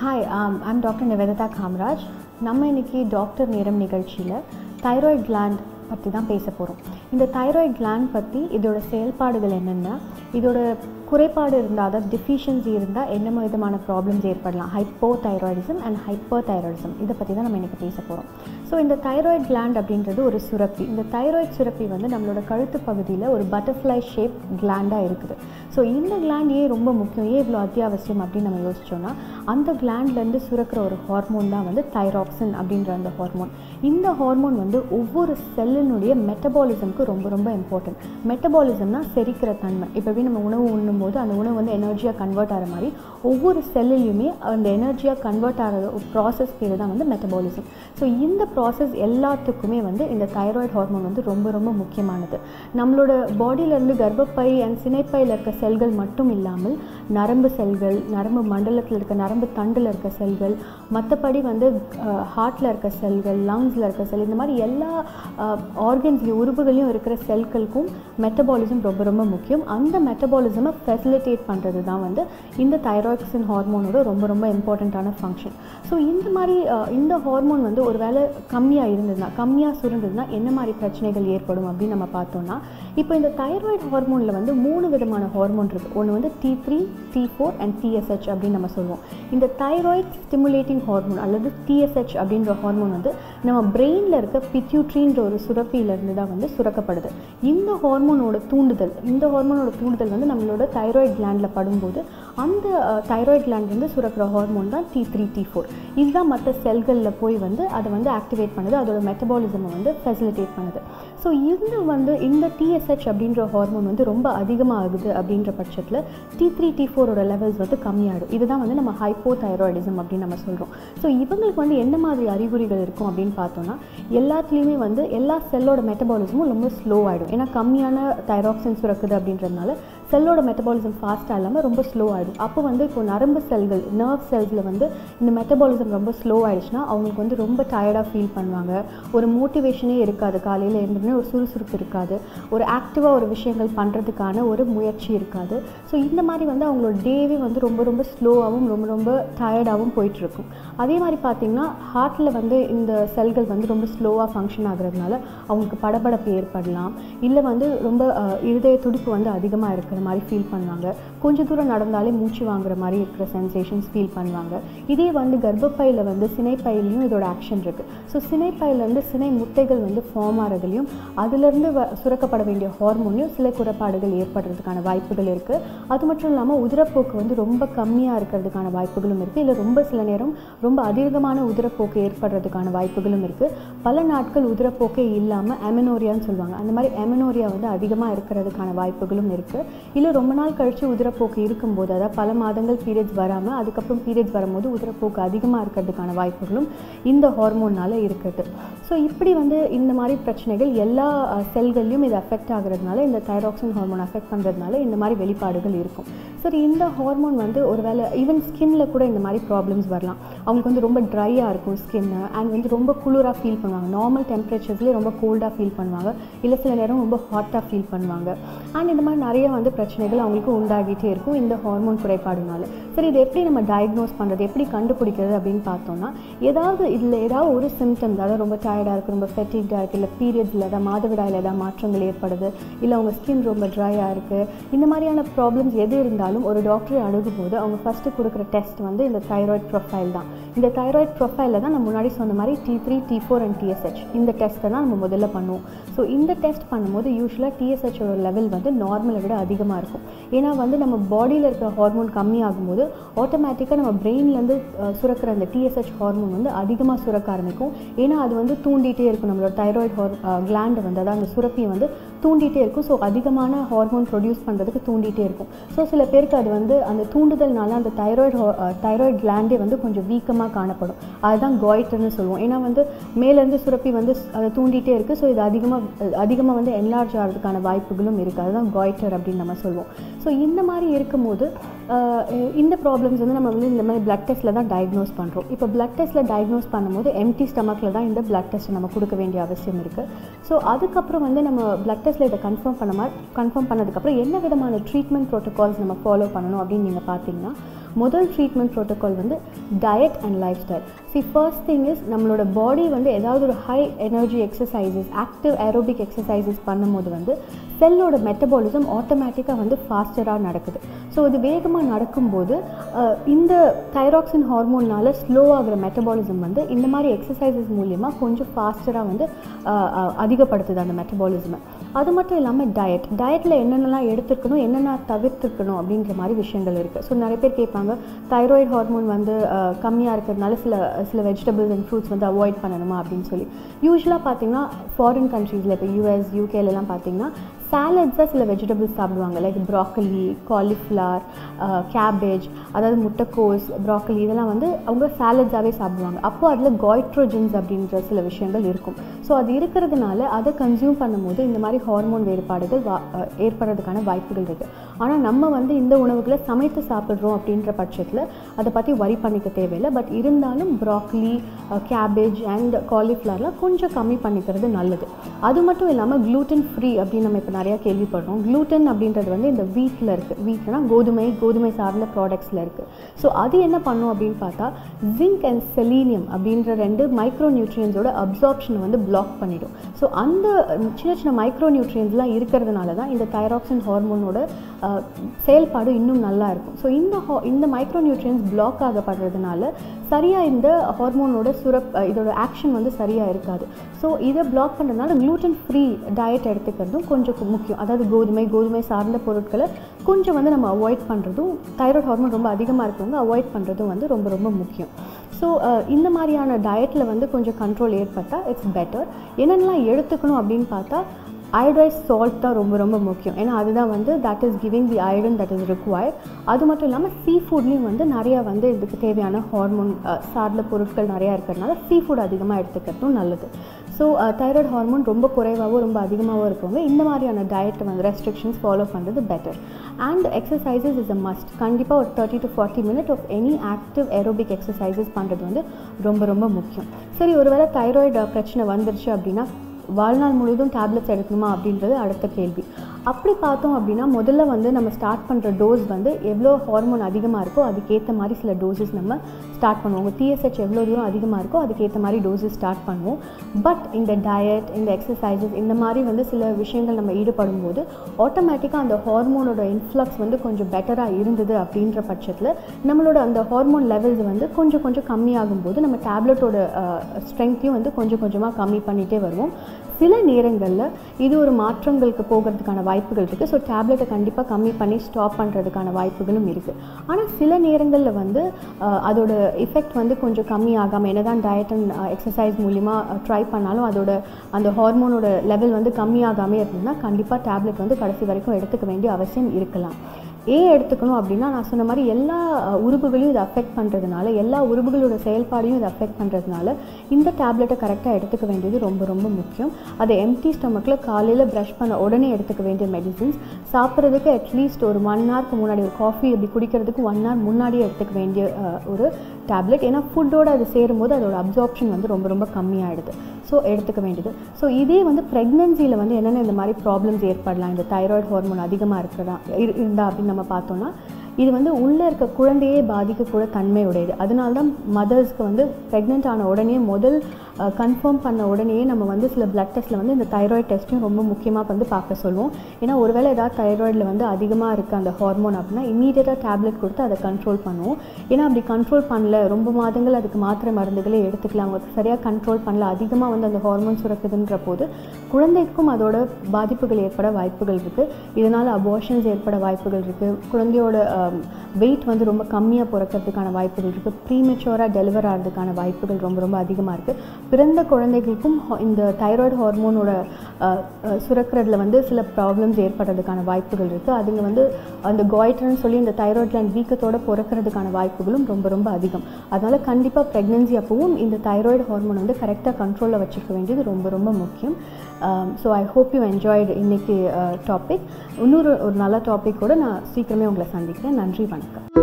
hi I'm doctor Nivedita Kamaraj நம்ம இன்னைக்கு doctor நேரம் நிகழ்ச்சியில் தைராய்டு கிளாண்ட் பற்றி தான் பேச போகிறோம் இந்த தைராய்டு கிளாண்ட் பற்றி இதோட செயல்பாடுகள் என்னென்ன இதோட குறைபாடு இருந்தால் அதாவது டிஃபிஷியன்சி இருந்தால் என்ன விதமான ப்ராப்ளம்ஸ் ஏற்படலாம் hypothyroidism and hyperthyroidism இதை பற்றி தான் நம்ம இன்றைக்கி பேச போகிறோம் ஸோ இந்த தைராய்டு கிளாண்ட் அப்படின்றது ஒரு சுரப்பி இந்த தைராய்டு சுரப்பி வந்து நம்மளோட கழுத்து பகுதியில் ஒரு பட்டர்ஃப்ளை ஷேப் கிளாண்டாக இருக்குது ஸோ இந்த கிளாண்ட் ஏன் ரொம்ப முக்கியம் ஏன் இவ்வளோ அத்தியாவசியம் அப்படின்னு நம்ம யோசிச்சோன்னா அந்த கிளாண்ட்லேருந்து சுரக்கிற ஒரு ஹார்மோன் தான் வந்து தைராக்சின் அப்படின்ற அந்த ஹார்மோன் இந்த ஹார்மோன் வந்து ஒவ்வொரு செல்லினுடைய மெட்டபாலிசம்க்கு ரொம்ப ரொம்ப இம்பார்ட்டன்ட் மெட்டபாலிசம்னா செரிக்கிற தன்மை இப்போ எப்படி நம்ம உணவு உண்ணும்போது அந்த உணவு வந்து எனர்ஜியாக கன்வெர்ட் ஆகிற மாதிரி ஒவ்வொரு செல்லுலையுமே அந்த எனர்ஜியாக கன்வெர்ட் ஆகிற ஒரு ப்ராசஸ் பேர் தான் வந்து மெட்டபாலிசம் ஸோ இந்த ப்ராசஸ் எல்லாத்துக்குமே வந்து இந்த தைராய்டு ஹார்மோன் வந்து ரொம்ப ரொம்ப முக்கியமானது நம்மளோட பாடியிலேருந்து கர்ப்பப்பை அண்ட் சினைப்பையில் இருக்க செல்கள் மட்டும் இல்லாமல் நரம்பு செல்கள் நரம்பு மண்டலத்தில் இருக்க நரம்பு தண்டில் இருக்க செல்கள் மற்றபடி வந்து ஹார்ட்டில் இருக்க செல்கள் லங்ஸில் இருக்க செல் இந்த மாதிரி எல்லா ஆர்கன்ஸ்லையும் உறுப்புகளையும் இருக்கிற செல்களுக்கும் மெட்டபாலிசம் ரொம்ப ரொம்ப முக்கியம் அந்த மெட்டபாலிசமை ஃபெசிலிட்டேட் பண்ணுறது தான் வந்து இந்த தைராய்ட்ஸின் ஹார்மோனோட ரொம்ப ரொம்ப இம்பார்ட்டண்ட்டான ஃபங்க்ஷன் ஸோ இந்த மாதிரி இந்த ஹார்மோன் வந்து ஒரு வேளை கம்மியாக இருந்ததுன்னா கம்மியாக சுருந்ததுன்னா என்ன மாதிரி பிரச்சனைகள் ஏற்படும் அப்படின்னு நம்ம பார்த்தோம்னா இப்போ இந்த தைராய்டு ஹார்மோனில் வந்து மூணு விதமான ஹார்மோன் இருக்குது ஒன்று வந்து T three T four and TSH அப்படின்னு நம்ம சொல்லுவோம் இந்த தைராய்டு ஸ்டிமுலேட்டிங் ஹார்மோன் அல்லது டிஎஸ்ஹெச் அப்படின்ற ஹார்மோன் வந்து நம்ம பிரெயினில் இருக்க பிட்யூட்ரின்ற ஒரு சுரப்பியிலேருந்து தான் வந்து சுரக்கப்படுது இந்த ஹார்மோனோட தூண்டுதல் இந்த ஹார்மோனோட தூண்டுதல் வந்து நம்மளோட தைராய்டு கிளாண்டில் படும்போது அந்த தைராய்டு கிளாண்ட்லேருந்து சுரக்கிற ஹார்மோன் தான் டி த்ரீ டி ஃபோர் இதுதான் மற்ற செல்களில் போய் வந்து அதை வந்து ஆக்டிவேட் பண்ணுது அதோட மெட்டபாலிசமை வந்து ஃபெசிலிட்டேட் பண்ணுது ஸோ இந்த வந்து இந்த டிஎஸ்ஹெச் அப்படின்ற ஹார்மோன் வந்து ரொம்ப அதிகமாகுது அப்படின்ற பட்சத்தில் டி த்ரீ டி ஃபோரோட லெவல்ஸ் வந்து கம்மியாகிடும் இதுதான் வந்து நம்ம ஹைப்போ தைராய்டிசம் அப்படின்னு நம்ம சொல்கிறோம் ஸோ இவங்களுக்கு வந்து என்ன மாதிரி அறிகுறிகள் இருக்கும் அப்படின்னு பார்த்தோன்னா எல்லாத்துலேயுமே வந்து எல்லா செல்லோட மெட்டபாலிசமும் ரொம்ப ஸ்லோ ஆகிடும் ஏன்னா கம்மியான தைராக்சின் சுரக்குது அப்படின்றதுனால செல்லோட மெட்டபாலிசம் ஃபாஸ்ட்டாக இல்லாமல் ரொம்ப ஸ்லோ ஆகிடும் அப்போ வந்து இப்போ நரம்பு செல்கள் நர்வ் செல்ஸில் வந்து இந்த மெட்டபாலிசம் ரொம்ப ஸ்லோ ஆகிடுச்சுன்னா அவங்களுக்கு வந்து ரொம்ப டயர்டாக ஃபீல் பண்ணுவாங்க ஒரு மோட்டிவேஷனே இருக்காது காலையில் எழுந்தோடனே ஒரு சுறுசுறுப்பு இருக்காது ஒரு ஆக்டிவாக ஒரு விஷயங்கள் பண்ணுறதுக்கான ஒரு முயற்சி இருக்காது ஸோ இந்த மாதிரி வந்து அவங்களோட டேவே வந்து ரொம்ப ரொம்ப ஸ்லோவாகவும் ரொம்ப ரொம்ப டயர்டாகவும் போயிட்டுருக்கும் அதே மாதிரி பார்த்திங்கன்னா ஹார்ட்டில் வந்து இந்த செல்கள் வந்து ரொம்ப ஸ்லோவாக ஃபங்க்ஷன் ஆகுறதுனால அவங்களுக்கு படபடப்பு ஏற்படலாம் இல்லை வந்து ரொம்ப இருதய துடிப்பு வந்து அதிகமாக இருக்கிற மாதிரி ஃபீல் பண்ணுவாங்க கொஞ்சம் தூரம் நடந்தாலே மூச்சு வாங்குற மாதிரி இருக்கிற சென்சேஷன்ஸ் ஃபீல் பண்ணுவாங்க இதே வந்து கர்ப்பப்பையில் வந்து சினைப்பையிலையும் இதோட ஆக்ஷன் இருக்குது ஸோ சினைப்பையிலேருந்து சினை முட்டைகள் வந்து ஃபார்ம் ஆகிறதுலையும் அதுலேருந்து வ சுரக்கப்பட வேண்டிய ஹார்மோன்லையும் சில குறைபாடுகள் ஏற்படுறதுக்கான வாய்ப்புகள் இருக்குது அது மட்டும் இல்லாமல் உதிரப்போக்கு வந்து ரொம்ப கம்மியாக இருக்கிறதுக்கான வாய்ப்புகளும் இருக்குது இல்லை ரொம்ப சில நேரம் ரொம்ப அதிகமான உதிரப்போக்கு ஏற்படுறதுக்கான வாய்ப்புகளும் இருக்குது பல நாட்கள் உதிரப்போக்கே இல்லாமல் எமனோரியான்னு சொல்லுவாங்க அந்த மாதிரி எமனோரியா வந்து அதிகமாக இருக்கிறதுக்கான வாய்ப்புகளும் இருக்குது இல்லை ரொம்ப நாள் கழித்து உதிரப்போக்கு இருக்கும்போது அதாவது பல மாதங்கள் பீரியட்ஸ் வராமல் அதுக்கப்புறம் பீரியட்ஸ் வரும்போது உதிரப்போக்கு அதிகமாக இருக்கிறதுக்கான வாய்ப்புகளும் இந்த ஹார்மோனால் இருக்குது ஸோ இப்படி வந்து இந்த மாதிரி பிரச்சனைகள் எல்லா செல்கள்லையும் இது அஃபெக்ட் ஆகுறதுனால இந்த தைராக்சின் ஹார்மோன் அஃபெக்ட் பண்ணுறதுனால இந்த மாதிரி வெளிப்பாடுகள் இருக்கும் சரி இந்த ஹார்மோன் வந்து ஒரு வேளை ஈவன் ஸ்கின்ல கூட இந்த மாதிரி ப்ராப்ளம்ஸ் வரலாம் அவங்களுக்கு வந்து ரொம்ப ட்ரையாக இருக்கும் ஸ்கின்னு அண்ட் வந்து ரொம்ப குளிராக ஃபீல் பண்ணுவாங்க நார்மல் டெம்பரேச்சர்ஸ்லேயே ரொம்ப கோல்டாக ஃபீல் பண்ணுவாங்க இல்லை சில நேரம் ரொம்ப ஹாட்டாக ஃபீல் பண்ணுவாங்க அண்ட் இந்த மாதிரி நிறைய வந்து பிரச்சனைகள் அவங்களுக்கு உண்டாகிட்டே இருக்கும் இந்த ஹார்மோன் குறைபாடுனால சரி இது எப்படி நம்ம டயக்னோஸ் பண்ணுறது எப்படி கண்டுபிடிக்கிறது அப்படின்னு பார்த்தோம்னா ஏதாவது இதில் ஏதாவது ஒரு சிம்டம்ஸ் அதாவது ரொம்ப டயர்டாக இருக்குது ரொம்ப ஃபெட்டிக்டாக இருக்குது இல்லை பீரியட்ஸில் ஏதாவது மாதவிடாயில் ஏதாவது மாற்றங்கள் ஏற்படுது இல்லை அவங்க ஸ்கின் ரொம்ப ட்ரையாக இருக்குது இந்த மாதிரியான ப்ராப்ளம்ஸ் எது இருந்தாலும் ஒரு டாக்டரை அணுகும்போது அவங்க ஃபஸ்ட்டு கொடுக்குற டெஸ்ட் வந்து இந்த தைராய்டு ப்ரொஃபைல் தான் இந்த தைராய்டு ப்ரொஃபைலில் தான் நான் முன்னாடி சொன்ன மாதிரி T three T four and TSH இந்த டெஸ்ட்டை தான் நம்ம முதல்ல பண்ணுவோம் ஸோ இந்த டெஸ்ட் பண்ணும்போது யூஸ்வலாக டிஎஸ்ஹெச்சோட லெவல் வந்து நார்மலை விட அதிகமாக இருக்கும் ஏன்னா வந்து நம்ம பாடியில் இருக்கிற ஹார்மோன் கம்மியாகும்போது ஆட்டோமேட்டிக்காக நம்ம பிரெயின்லேருந்து சுரக்கிற அந்த டிஎஸ்ஹெச் ஹார்மோன் வந்து அதிகமாக சுரக்க ஆரம்பிக்கும் ஏன்னா அது வந்து தூண்டிகிட்டே இருக்கும் நம்மளோட தைராய்டு ஹார் கிளாண்டை வந்து அதாவது அந்த சுரப்பியை வந்து தூண்டிகிட்டே இருக்கும் ஸோ அதிகமான ஹார்மோன் ப்ரொடியூஸ் பண்ணுறதுக்கு தூண்டிகிட்டே இருக்கும் ஸோ சில பேருக்கு அது வந்து அந்த தூண்டுதல்னால அந்த தைராய்டு தைராய்டு கிளாண்டே வந்து கொஞ்சம் வீக்கமாக காணப்படும் அதுதான் காய்டர்னு சொல்லுவோம் ஏன்னா வந்து மேலேருந்து சுரப்பி வந்து அதை தூண்டிகிட்டே இருக்குது ஸோ இது அதிகமாக அதிகமாக வந்து என்லார்ஜ் ஆகிறதுக்கான வாய்ப்புகளும் இருக்குது அதுதான் காய்டர் அப்படின்னு நம்ம சொல்லுவோம் ஸோ இந்த மாதிரி இருக்கும்போது இந்த ப்ராப்ளம்ஸ் வந்து நம்ம வந்து இந்த மாதிரி பிளட் டெஸ்ட்டில் தான் டயக்னோஸ் பண்ணுறோம் இப்போ பிளட் டெஸ்ட்டில் டயக்னோஸ் பண்ணும்போது எம்டி ஸ்டமக்கில் தான் இந்த பிளட் டெஸ்ட்டை நம்ம கொடுக்க வேண்டிய அவசியம் இருக்குது ஸோ அதுக்கப்புறம் வந்து நம்ம பிளட் டெஸ்ட்டில் இதை கன்ஃபார்ம் பண்ண மாதிரி கன்ஃபார்ம் பண்ணதுக்கப்புறம் என்ன விதமான ட்ரீட்மெண்ட் ப்ரோட்டோகால்ஸ் நம்ம ஃபாலோ பண்ணணும் அப்படின்னு நீங்கள் பார்த்தீங்கன்னா முதல் ட்ரீட்மெண்ட் ப்ரோட்டோகால் வந்து diet and lifestyle see first thing is நம்மளோட பாடி வந்து ஏதாவது ஒரு high energy exercises active aerobic exercises பண்ணும்போது வந்து செல்லோட மெட்டபாலிசம் ஆட்டோமேட்டிக்காக வந்து ஃபாஸ்டராக நடக்குது ஸோ இது வேகமாக நடக்கும்போது அஹ், இந்த தைராக்சின் ஹார்மோன்னால ஸ்லோ ஆகிற மெட்டபாலிசம் வந்து இந்த மாதிரி எக்ஸசைசஸ் மூலியமாக கொஞ்சம் ஃபாஸ்டராக வந்து அஹ், அஹ், அதிகப்படுத்துது அந்த மெட்டபாலிசமை அது மட்டும் இல்லாமல் டயட் டயட்டில் என்னென்னலாம் எடுத்துக்கணும் என்னென்ன தவிர்த்துக்கணும் அப்படின்ற மாதிரி விஷயங்கள் இருக்குது ஸோ நிறைய பேர் கேட்பாங்க தைராய்டு ஹார்மோன் வந்து கம்மியாக இருக்கிறதுனால சில சில வெஜிடபிள்ஸ் அண்ட் ஃப்ரூட்ஸ் வந்து அவாய்ட் பண்ணணுமா அப்படின்னு சொல்லி யூஸ்வலாக பார்த்தீங்கன்னா ஃபாரின் கண்ட்ரீஸில் இப்போ யூஎஸ் யூகேலலாம் பார்த்தீங்கன்னா சாலட்ஸாக சில வெஜிடபிள்ஸ் சாப்பிடுவாங்க லைக் ப்ராக்கலி காலிஃப்ளவர் கேபேஜ் அதாவது முட்டைக்கோஸ் ப்ராக்கலி இதெல்லாம் வந்து அவங்க சாலட்ஸாகவே சாப்பிடுவாங்க அப்போ அதில் காய்ட்ரோஜன்ஸ் அப்படின்ற சில விஷயங்கள் இருக்கும் ஸோ அது இருக்கிறதுனால அதை கன்சியூம் பண்ணும்போது இந்த மாதிரி ஹார்மோன் வேறுபாடுகள் வா அஹ் ஏற்படுறதுக்கான வாய்ப்புகள் இருக்குது ஆனால் நம்ம வந்து இந்த உணவுகளை சமைத்து சாப்பிட்றோம் அப்படின்ற பட்சத்தில் அதை பற்றி வரி பண்ணிக்க தேவையில்லை பட் இருந்தாலும் ப்ராக்கலி கேபேஜ் அண்ட் காலிஃப்ளவர்லாம் கொஞ்சம் கம்மி பண்ணிக்கிறது நல்லது அது மட்டும் இல்லாமல் gluten ஃப்ரீ அப்படின்னு நம்ம இப்போ நிறையா கேள்விப்படுறோம் gluten அப்படின்றது வந்து இந்த வீட்டில் இருக்குது வீட்லனா கோதுமை கோதுமை சார்ந்த ப்ராடக்ட்ஸில் இருக்குது ஸோ அது என்ன பண்ணும் அப்படின்னு பார்த்தா ஜிங்க் அண்ட் செலீனியம் அப்படின்ற ரெண்டு மைக்ரோ நியூட்ரியன்ஸோட அப்சார்ப்ஷனை வந்து பிளாக் பண்ணிடும் ஸோ அந்த சின்ன சின்ன மைக்ரோ நியூட்ரியன்ஸ்லாம் இருக்கிறதுனால தான் இந்த தைராக்சின் ஹார்மோனோட அஹ், செயல்பாடு இன்னும் நல்லா இருக்கும் ஸோ இந்த ஹா- இந்த மைக்ரோ நியூட்ரியன்ஸ் பிளாக் ஆகப்படுறதுனால சரியாக இந்த ஹார்மோனோட சுரப் அஹ், இதோட ஆக்ஷன் வந்து சரியாக இருக்காது ஸோ இதை பிளாக் பண்ணுறதுனால gluten ஃப்ரீ டயட் எடுத்துக்கிறதும் கொஞ்சம் முக்கியம் அதாவது கோதுமை கோதுமை சார்ந்த பொருட்களை கொஞ்சம் வந்து நம்ம அவாய்ட் பண்ணுறதும் தைராய்டு ஹார்மோன் ரொம்ப அதிகமாக இருக்கவங்க அவாய்ட் பண்ணுறதும் வந்து ரொம்ப ரொம்ப முக்கியம் ஸோ இந்த மாதிரியான டயட்டில் வந்து கொஞ்சம் கண்ட்ரோல் ஏற்பட்டால் இட்ஸ் பெட்டர் என்னென்னலாம் எடுத்துக்கணும் அப்படின்னு பார்த்தா அயோடைஸ் சால்ட் தான் ரொம்ப ரொம்ப முக்கியம் ஏன்னா அதுதான் வந்து that is giving the iron that is required அது மட்டும் இல்லாமல் சீ ஃபுட்லேயும் வந்து நிறையா வந்து இதுக்கு தேவையான ஹார்மோன் சார்ந்த பொருட்கள் நிறையா இருக்கிறதுனால சீ ஃபுட் அதிகமாக எடுத்துக்கிறதும் நல்லது ஸோ தைராய்டு ஹார்மோன் ரொம்ப குறைவாகவோ ரொம்ப அதிகமாகவோ இருக்கவங்க இந்த மாதிரியான டயட் வந்து ரெஸ்ட்ரிக்ஷன்ஸ் ஃபாலோ பண்ணுறது better and exercises is a must கண்டிப்பாக ஒரு thirty to forty minute of any active aerobic exercises பண்ணுறது வந்து ரொம்ப ரொம்ப முக்கியம் சரி ஒருவேளை தைராய்டு பிரச்சனை வந்துருச்சு அப்படின்னா வாழ்நாள் முழுவதும் டேப்லெட்ஸ் எடுக்கணுமா அப்படின்றது அடுத்த கேள்வி அப்படி பார்த்தோம் அப்படின்னா முதல்ல வந்து நம்ம ஸ்டார்ட் பண்ணுற டோஸ் வந்து எவ்வளோ ஹார்மோன் அதிகமாக இருக்கோ அதுக்கேற்ற மாதிரி சில டோசஸ் நம்ம ஸ்டார்ட் பண்ணுவோம் உங்கள் டிஎஸ்ஹெச் எவ்வளோ தூரம் அதிகமாக இருக்கோ அதுக்கேற்ற மாதிரி டோசஸ் ஸ்டார்ட் பண்ணுவோம் பட் இந்த டயட் இந்த எக்ஸசைசஸ் இந்த மாதிரி வந்து சில விஷயங்கள் நம்ம ஈடுபடும் போது ஆட்டோமேட்டிக்காக அந்த ஹார்மோனோட இன்ஃப்ளக்ஸ் வந்து கொஞ்சம் பெட்டராக இருந்தது அப்படின்ற பட்சத்தில் நம்மளோட அந்த ஹார்மோன் லெவல்ஸ் வந்து கொஞ்சம் கொஞ்சம் கம்மியாகும் போது நம்ம டேப்லெட்டோட ஸ்ட்ரென்த்தையும் வந்து கொஞ்சம் கொஞ்சமாக கம்மி பண்ணிகிட்டே வருவோம் சில நேரங்களில் இது ஒரு மாற்றங்களுக்கு போகிறதுக்கான வாய்ப்புகள் இருக்குது ஸோ டேப்லெட்டை கண்டிப்பாக கம்மி பண்ணி ஸ்டாப் பண்ணுறதுக்கான வாய்ப்புகளும் இருக்குது ஆனால் சில நேரங்களில் வந்து அஹ், அதோட எஃபெக்ட் வந்து கொஞ்சம் கம்மி ஆகாமல் என்ன தான் டயட் அண்ட் எக்ஸசைஸ் மூலிமா ட்ரை பண்ணாலும் அதோட அந்த ஹார்மோனோட லெவல் வந்து கம்மியாகாமே இருந்ததுன்னா கண்டிப்பாக டேப்லெட் வந்து கடைசி வரைக்கும் எடுத்துக்க வேண்டிய அவசியம் இருக்கலாம் ஏன் எடுத்துக்கணும் அப்படின்னா நான் சொன்ன மாதிரி எல்லா அஹ், உறுப்புகளையும் இது அஃபெக்ட் பண்ணுறதுனால எல்லா உறுப்புகளோட செயல்பாடையும் இது அஃபெக்ட் பண்ணுறதுனால இந்த டேப்லெட்டை கரெக்டாக எடுத்துக்க வேண்டியது ரொம்ப ரொம்ப முக்கியம் அதை எம்டி ஸ்டொமக்கில் காலையில் ப்ரஷ் பண்ண உடனே எடுத்துக்க வேண்டிய மெடிசின்ஸ் சாப்பிட்றதுக்கு அட்லீஸ்ட் ஒரு ஒன் ஹவருக்கு முன்னாடி ஒரு காஃபி அப்படி குடிக்கிறதுக்கு ஒன் ஹவர் முன்னாடியே எடுத்துக்க வேண்டிய அஹ், ஒரு டேப்லெட் ஏன்னா ஃபுட்டோட அது சேரும்போது அதோட அப்சார்ப்ஷன் வந்து ரொம்ப ரொம்ப கம்மியாயிடுது ஸோ எடுத்துக்க வேண்டியது ஸோ இதே வந்து ப்ரெக்னென்சியில் வந்து என்னென்ன இந்த மாதிரி ப்ராப்ளம்ஸ் ஏற்படலாம் இந்த தைராய்டு ஹார்மோன் அதிகமாக இருக்கிறதா இரு- இருந்தா அப்படின்னு நம்ம பார்த்தோம்னா இது வந்து உள்ளே இருக்க குழந்தையே பாதிக்கக்கூட தன்மை உடையது அதனால தான் மதர்ஸ்க்கு வந்து ப்ரெக்னென்ட் ஆன உடனே முதல் கன்ஃபார்ம் பண்ண உடனேயே நம்ம வந்து சில பிளட் டெஸ்ட்டில் வந்து இந்த தைராய்டு டெஸ்ட்டையும் ரொம்ப முக்கியமாக வந்து பார்க்க சொல்லுவோம் ஏன்னா ஒருவேளை ஏதாவது தைராய்டில் வந்து அதிகமாக இருக்குது அந்த ஹார்மோன் அப்படின்னா இமீடியட்டாக டேப்லெட் கொடுத்து அதை கண்ட்ரோல் பண்ணுவோம் ஏன்னா அப்படி கண்ட்ரோல் பண்ணல ரொம்ப மாதங்கள் அதுக்கு மாத்திரை மருந்துகளே எடுத்துக்கலாம் அவங்க சரியாக கண்ட்ரோல் பண்ணல அதிகமாக வந்து அந்த ஹார்மோன் சுரக்குதுன்ற போது குழந்தைக்கும் அதோட பாதிப்புகள் ஏற்பட வாய்ப்புகள் இருக்குது இதனால் அபார்ஷன்ஸ் ஏற்பட வாய்ப்புகள் இருக்குது குழந்தையோட வெயிட் வந்து ரொம்ப கம்மியாக பிறக்கிறதுக்கான வாய்ப்புகள் இருக்குது ப்ரீமெச்சோராக டெலிவர் ஆகிறதுக்கான வாய்ப்புகள் ரொம்ப ரொம்ப அதிகமாக இருக்குது பிறந்த குழந்தைகளுக்கும் ஹா- இந்த தைராய்டு ஹார்மோனோட அஹ், அஹ், சுரக்கிறதுல வந்து சில ப்ராப்ளம்ஸ் ஏற்படுறதுக்கான வாய்ப்புகள் இருக்குது அதுங்க வந்து அந்த காய்ட்ரன்னு சொல்லி இந்த தைராய்டு கிளாண்ட் வீக்கத்தோட பிறக்கிறதுக்கான வாய்ப்புகளும் ரொம்ப ரொம்ப அதிகம் அதனால் கண்டிப்பாக ப்ரெக்னென்சி அப்பவும் இந்த தைராய்டு ஹார்மோன் வந்து கரெக்டாக கண்ட்ரோலில் வச்சுக்க வேண்டியது ரொம்ப ரொம்ப முக்கியம் so I hope you enjoyed இன்னைக்கு டாபிக் இன்னொரு ஒரு நல்ல டாப்பிக்கோட நான் சீக்கிரமே உங்களை சந்திக்கிறேன் நன்றி வணக்கம்